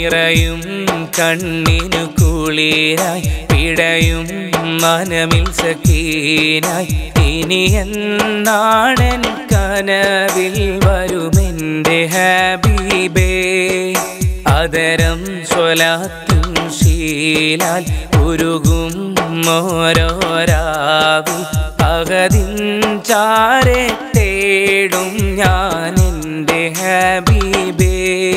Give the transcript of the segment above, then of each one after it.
നിറയും കണ്ണിനു കുളിരായി പിടയും മനമിൽ സക്കീനായി ഇനി എന്നാടൻ കനവിൽ വരുമെൻ്റെ ഹാബീബേ അതരം സ്വലാത്തും ശീലാൽ ഉരുകും ഓരോരാവിൽ അകതിൻ ചാരെ തേടും ഞാൻ എൻ്റെ ഹാബീബേ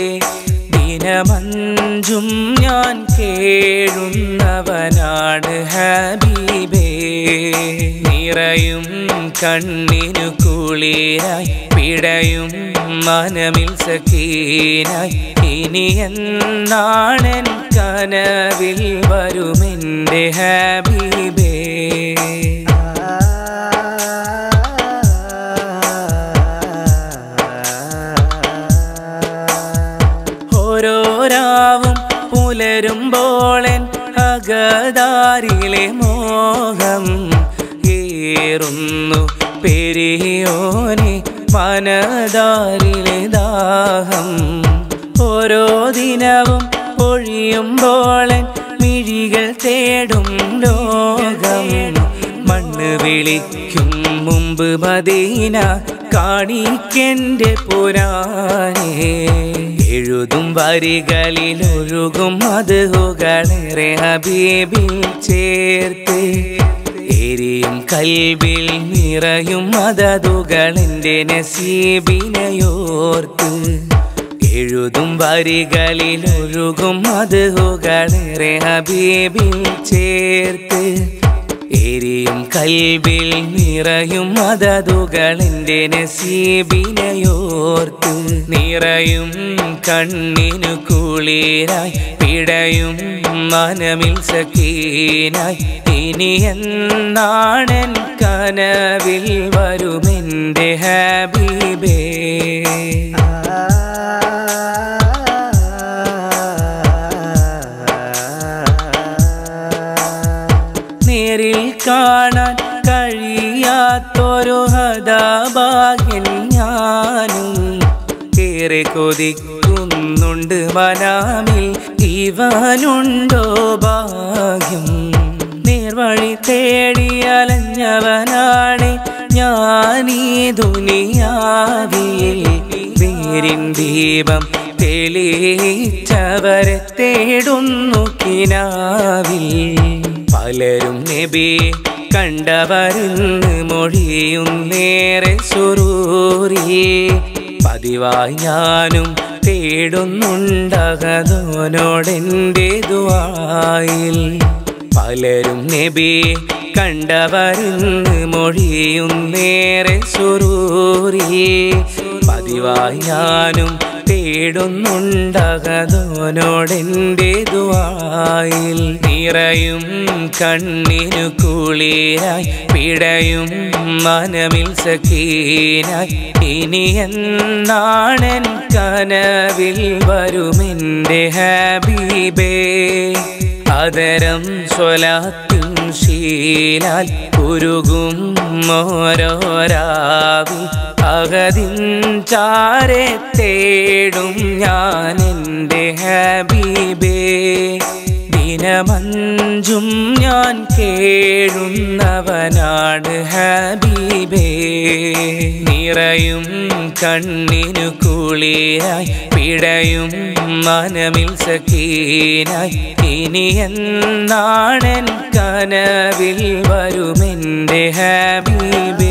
ദിനമഞ്ചും ഞാൻ കേഴുന്നവനാണ് ഹാബീബേ നിറയും കണ്ണിനു കുളിരായി പിടയും മനമിൽ സക്കീനായി ഇനി എന്നാണൻ കനവിൽ വരുമെൻ്റെ ഹാബീബേ ഓരോ രാവും പുലരുമ്പോളൻ അകതാരിലെ മോഹം ഏറുന്നു പെരിയോനെ മനതാരിലെ ദാഹം ഓരോ ദിനവും പൊഴിയുമ്പോളൻ മിഴികൾ തേടും ലോകം മണ്ണ് വിളിക്കും മുമ്പ് മദീന കാണിക്കെന്റെ പുരാനേ എഴുതും വരികളിൽ ഒഴുകും മധുകളേറെ ഹബീബിൽ ചേർത്ത് എരിയും കൽവിൽ നിറയും മതതുകൾ എൻ്റെ നസീബിനെയോർത്ത് എഴുതും വരികളിൽ ഒഴുകും മധുകളേറെ ഹബീബിൽ ചേർത്ത് എരിയും കൽവിൽ നിറയും മതതുകൾ എൻ്റെ നസീബിനെയോർത്ത് നിറയും കണ്ണിനു കുളിരായി പിടയും മനമിൽ സക്കീനായി ഇനി എന്നാണൻ കനവിൽ വരുമെൻ്റെ ഹാബീബേ നേരിൽ കാണാൻ കഴിയാത്തൊരു ഹതാഭാഗ്യൻ ഞാനും ഏറെ കൊതിക്കുന്നുണ്ട് മനാമിൽ ഇവനുണ്ടോ ഭാഗ്യം നേർവഴി തേടി അലഞ്ഞവനാണ് ഞാനീ ദുനിയാവിൽ പേരിൻ ദീപം തെളിച്ചവരെ തേടുന്നു കിനാവിൽ പലരും നബി കണ്ടവരിന്ന് മൊഴിയും നേരെ സുറൂരി പതിവായി ഞാനും തേടുന്നുണ്ടകതോനോടെൻ്റെ ദുആയിൽ പലരും നബി കണ്ടവരിന്ന് മൊഴിയും നേരെ സുറൂരി പതിവായി ഞാനും തേടുന്നുണ്ടകതോനോടെൻ്റെ ദുആയിൽ നിറയും കണ്ണിനു കുളിരായി പിടയും മനമിൽ സക്കീനായി ഇനി എന്നാണൻ കനവിൽ വരുമെൻ്റെ ഹാബീബേ അതരം സ്വലാത്തിൻ ശീലാൽ ഉരുകും ഓരോരാവിൽ അകതിൻ ചാരെ തേടും ഞാൻ എൻ്റെ ഹാബീബേ ദിനമഞ്ചും ഞാൻ കേഴുന്നവനാണ് ഹാബീബേ നിറയും കണ്ണിനു കുളിരായി പിടയും മനമിൽ സക്കീനായി ഇനി എന്നാണൻ കനവിൽ വരുമെൻ്റെ ഹാബീബേ